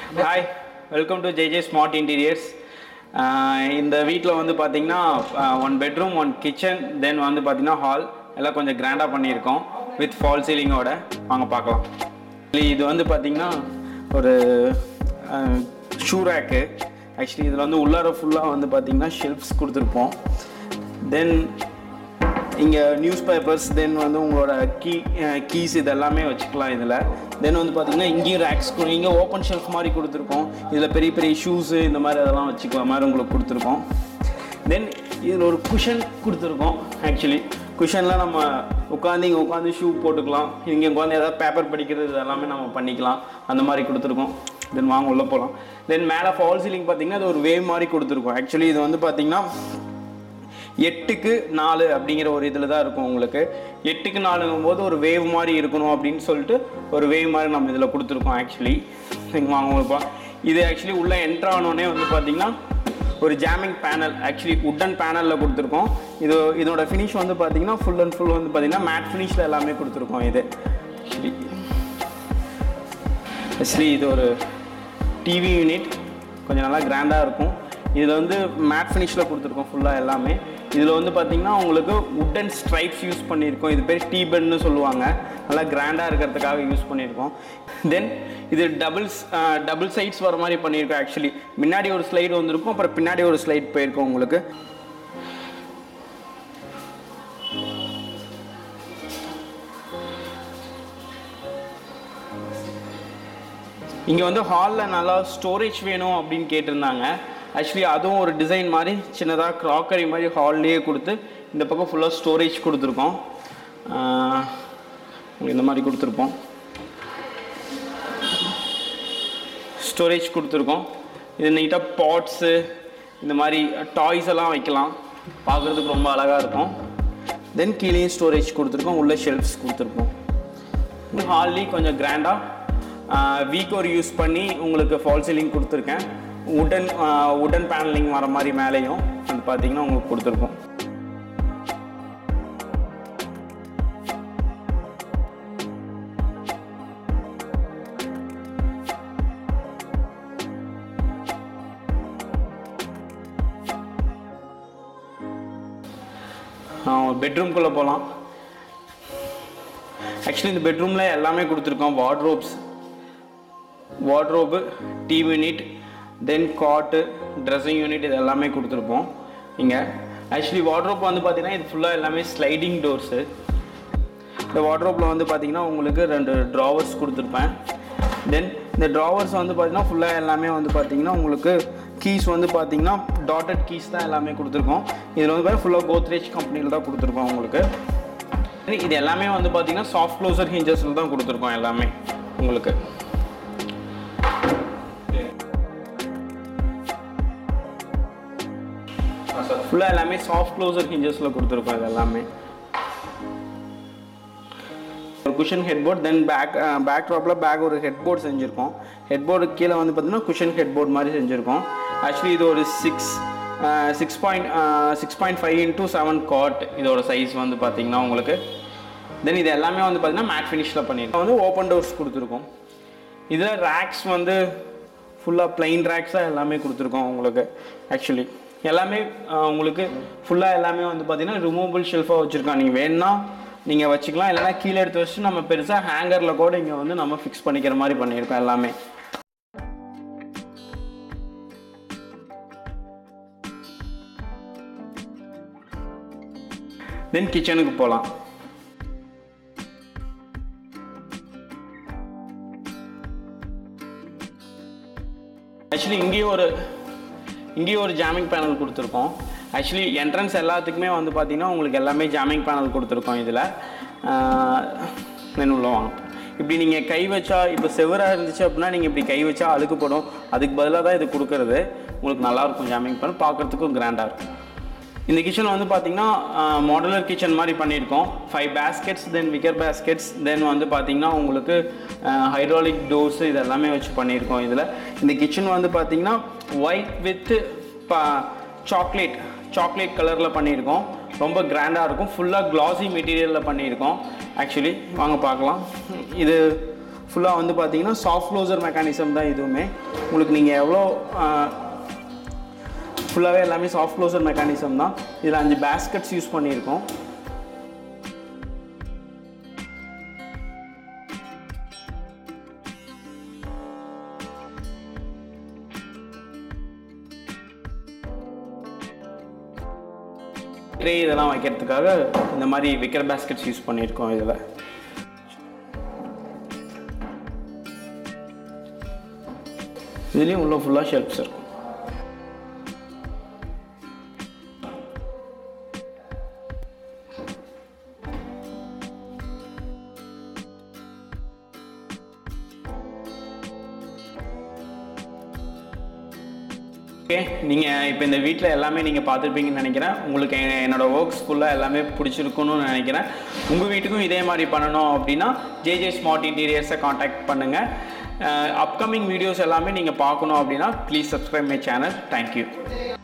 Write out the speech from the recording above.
hi welcome to JJ smart interiors இந்த வீட்டில் வந்து பார்த்தீங்கன்னா one bedroom one kitchen then வந்து பார்த்தீங்கன்னா ஹால் எல்லாம் கொஞ்சம் கிராண்டாக பண்ணியிருக்கோம் வித் ஃபால் சீலிங்கோட வாங்க பார்க்கலாம் இது வந்து பார்த்தீங்கன்னா ஒரு ஷூ ரேக்கு ஆக்சுவலி இதில் வந்து உள்ளார ஃபுல்லாக வந்து பார்த்தீங்கன்னா ஷெல்ஃப்ஸ் கொடுத்துருப்போம் தென் இங்கே நியூஸ் பேப்பர்ஸ் தென் வந்து உங்களோட கீ கீஸ் இது எல்லாமே வச்சுக்கலாம் இதில் தென் வந்து பார்த்தீங்கன்னா இங்கேயும் ரேக்ஸ் இங்கே ஓப்பன் ஷெல்ஃப் மாதிரி கொடுத்துருக்கோம் இதில் பெரிய பெரிய ஷூஸு இந்த மாதிரி அதெல்லாம் வச்சுக்கலாம் மாதிரி உங்களுக்கு கொடுத்துருக்கோம் தென் இதில் ஒரு குஷன் கொடுத்துருக்கோம் ஆக்சுவலி குஷனில் நம்ம உட்காந்து இங்கே உட்காந்து ஷூ போட்டுக்கலாம் இங்கே உட்காந்து ஏதாவது பேப்பர் படிக்கிறது இது எல்லாமே நம்ம பண்ணிக்கலாம் அந்த மாதிரி கொடுத்துருக்கோம் தென் வாங்க உள்ளே போகலாம் தென் மேலே ஃபால் சீலிங் பார்த்தீங்கன்னா அது ஒரு வேவ் மாதிரி கொடுத்துருக்கோம் ஆக்சுவலி இது வந்து பார்த்தீங்கன்னா எட்டுக்கு நாலு அப்படிங்கிற ஒரு இதில் தான் இருக்கும் உங்களுக்கு எட்டுக்கு நாலுங்கும் போது ஒரு வேவ் மாதிரி இருக்கணும் அப்படின்னு சொல்லிட்டு ஒரு வேவ் மாதிரி நம்ம இதில் கொடுத்துருக்கோம் ஆக்சுவலி நீங்கள் வாங்க இது ஆக்சுவலி உள்ளே என்ட்ரு ஆனோடனே வந்து பார்த்தீங்கன்னா ஒரு ஜாமிங் பேனல் ஆக்சுவலி உட்டன் பேனலில் கொடுத்துருக்கோம் இது இதோட ஃபினிஷ் வந்து பார்த்தீங்கன்னா ஃபுல் அண்ட் ஃபுல் வந்து பார்த்தீங்கன்னா மேட் ஃபினிஷில் எல்லாமே கொடுத்துருக்கோம் இது ஆக்சுவலி ஆக்சுவலி இது ஒரு டிவி யூனிட் கொஞ்சம் நல்லா கிராண்டாக இருக்கும் இதில் வந்து மேட் ஃபினிஷில் கொடுத்துருக்கோம் ஃபுல்லாக எல்லாமே இதில் வந்து பார்த்தீங்கன்னா உங்களுக்கு உட்டன் ஸ்ட்ரைப்ஸ் யூஸ் பண்ணியிருக்கோம் இது பேர் டீபன்னு சொல்லுவாங்க நல்லா கிராண்டாக இருக்கிறதுக்காக யூஸ் பண்ணியிருக்கோம் தென் இது டபுள்ஸ் டபுள் சைட்ஸ் வர மாதிரி பண்ணியிருக்கோம் ஆக்சுவலி முன்னாடி ஒரு ஸ்லைடு வந்திருக்கும் அப்புறம் பின்னாடி ஒரு ஸ்லைட் போயிருக்கோம் உங்களுக்கு இங்கே வந்து ஹாலில் நல்லா ஸ்டோரேஜ் வேணும் அப்படின்னு கேட்டிருந்தாங்க ஆக்சுவலி அதுவும் ஒரு டிசைன் மாதிரி சின்னதாக க்ராக்கரி மாதிரி ஹால்லேயே கொடுத்து இந்த பக்கம் ஃபுல்லாக ஸ்டோரேஜ் கொடுத்துருக்கோம் ஆஹ் உங்களுக்கு இந்த மாதிரி கொடுத்துருப்போம் ஸ்டோரேஜ் கொடுத்துருக்கோம் இது நீட்டாக பாட்ஸு இந்த மாதிரி டாய்ஸ் எல்லாம் வைக்கலாம் பார்க்குறதுக்கு ரொம்ப அழகாக இருக்கும் தென் கீழேயும் ஸ்டோரேஜ் கொடுத்துருக்கோம் உள்ள ஷெல்ஃப்ஸ் கொடுத்துருக்கோம் ஹால்லி கொஞ்சம் கிராண்டாக வீக்கோர் யூஸ் பண்ணி உங்களுக்கு ஃபால் சீலிங் கொடுத்துருக்கேன் உடன் உடன் பேனலிங் வர மாதிரி மேலேயும் வந்து பார்த்தீங்கன்னா உங்களுக்கு கொடுத்துருக்கோம் பெட்ரூம்குள்ளே போகலாம் ஆக்சுவலி இந்த பெட்ரூமில் எல்லாமே கொடுத்துருக்கோம் wardrobes wardrobe TV unit then காட்டு ட்ரெஸ்ஸிங் யூனிட் இது எல்லாமே கொடுத்துருப்போம் இங்கே ஆக்சுவலி வார்ட்ரோப் வந்து பார்த்தீங்கன்னா இது ஃபுல்லாக எல்லாமே ஸ்லைடிங் டோர்ஸு இந்த வார்ட்ரோப்பில் வந்து பார்த்தீங்கன்னா உங்களுக்கு ரெண்டு ட்ராவர்ஸ் கொடுத்துருப்பேன் தென் இந்த ட்ராவர்ஸ் வந்து பார்த்தீங்கன்னா ஃபுல்லாக எல்லாமே வந்து பார்த்தீங்கன்னா உங்களுக்கு கீஸ் வந்து பார்த்தீங்கன்னா டாட்டட் கீஸ் தான் எல்லாமே கொடுத்துருக்கோம் இதில் வந்து பார்த்தீங்கன்னா ஃபுல்லாக கோத்ரேஜ் கம்பெனியில் தான் கொடுத்துருக்கோம் உங்களுக்கு இது எல்லாமே வந்து பார்த்தீங்கன்னா சாஃப்ட் க்ளோசர் ஹிஞ்சஸில் தான் கொடுத்துருக்கோம் எல்லாமே உங்களுக்கு ஃபுல்லாக எல்லாமே சாஃப்ட் க்ளோசர் ஹிஞ்சஸில் கொடுத்துருக்கோம் இது எல்லாமே ஒரு cushion head board then back back ட்ராப்பில் பேக் ஒரு ஹெட் போர்ட் செஞ்சுருக்கோம் ஹெட் போர்டு கீழே வந்து பார்த்தீங்கன்னா குஷன் ஹெட் போர்ட் மாதிரி செஞ்சுருக்கோம் ஆக்சுவலி இது ஒரு six six point six point five into seven cot இதோட சைஸ் வந்து பார்த்தீங்கன்னா உங்களுக்கு தென் இது எல்லாமே வந்து பார்த்தீங்கன்னா மேட் ஃபினிஷில் பண்ணியிருக்கோம் வந்து ஓப்பன் டோர்ஸ் கொடுத்துருக்கோம் இதில் ரேக்ஸ் வந்து ஃபுல்லாக பிளைன் ரேக்ஸாக எல்லாமே கொடுத்துருக்கோம் உங்களுக்கு ஆக்சுவலி எல்லாமே உங்களுக்கு ஃபுல்லாக எல்லாமே வந்து பார்த்தீங்கன்னா ரிமூவபிள் ஷெல்ஃபாக வச்சுருக்கோம் நீங்கள் வேணுன்னா நீங்கள் வச்சுக்கலாம் இல்லைனா கீழே எடுத்து வச்சு நம்ம பெருசாக ஹேங்கரில் கூட இங்கே வந்து நம்ம ஃபிக்ஸ் பண்ணிக்கிற மாதிரி பண்ணியிருக்கோம் எல்லாமே தென் கிச்சனுக்கு போகலாம் ஆக்சுவலி இங்கேயும் ஒரு இங்கேயும் ஒரு ஜாமிங் பேனல் கொடுத்துருக்கோம் ஆக்சுவலி என்ட்ரன்ஸ் எல்லாத்துக்குமே வந்து பார்த்தீங்கன்னா உங்களுக்கு எல்லாமே ஜாமிங் பேனல் கொடுத்துருக்கோம் இதில் தென் உள்ள வாங்க இப்படி நீங்கள் கை வச்சா இப்போ செவராக இருந்துச்சு அப்படின்னா நீங்கள் இப்படி கை வச்சா அழுக்குப்படும் அதுக்கு பதிலாக தான் இது கொடுக்கறது உங்களுக்கு நல்லாயிருக்கும் ஜாமிங் பேனல் பார்க்குறதுக்கும் கிராண்டாக இருக்கும் இந்த கிச்சன் வந்து பார்த்தீங்கன்னா மாடுலர் கிச்சன் மாதிரி பண்ணியிருக்கோம் five baskets then wicker baskets then வந்து பார்த்தீங்கன்னா உங்களுக்கு ஹைட்ராலிக் டோர்ஸ் இது எல்லாமே வச்சு பண்ணியிருக்கோம் இதில் இந்த கிச்சன் வந்து பார்த்தீங்கன்னா ஒயிட் வித் சாக்லேட் சாக்லேட் கலரில் பண்ணியிருக்கோம் ரொம்ப கிராண்டாக இருக்கும் ஃபுல்லாக கிளாசி மெட்டீரியலில் பண்ணியிருக்கோம் ஆக்சுவலி வாங்க பார்க்கலாம் இது ஃபுல்லாக வந்து பார்த்தீங்கன்னா சாஃப்ட் க்ளோசர் மெக்கானிசம் தான் இதுவுமே உங்களுக்கு நீங்கள் எவ்வளோ ஃபுல்லாகவே எல்லாமே சாஃப்ட் க்ளோசர் மெக்கானிசம் தான் இதில் அஞ்சு பேஸ்கெட்ஸ் யூஸ் பண்ணியிருக்கோம் ட்ரே இதெல்லாம் வைக்கிறதுக்காக இந்த மாதிரி விக்கர் பேஸ்கெட்ஸ் யூஸ் பண்ணியிருக்கோம் இதில் இதுலேயும் உள்ள ஃபுல்லாக ஷெல்ஃப்ஸ் இருக்கும் ஓகே நீங்கள் இப்போ இந்த வீட்டில் எல்லாமே நீங்கள் பார்த்துருப்பீங்கன்னு நினைக்கிறேன் உங்களுக்கு எ- என்னோட ஒர்க்ஸ் ஃபுல்லாக எல்லாமே பிடிச்சிருக்குன்னு நினைக்கிறேன் உங்கள் வீட்டுக்கும் இதே மாதிரி பண்ணணும் அப்படின்னா ஜேஜே ஸ்மார்ட் இன்டீரியர்ஸை காண்டாக்ட் பண்ணுங்கள் அப்கமிங் வீடியோஸ் எல்லாமே நீங்கள் பார்க்கணும் அப்படின்னா please subscribe my channel thank you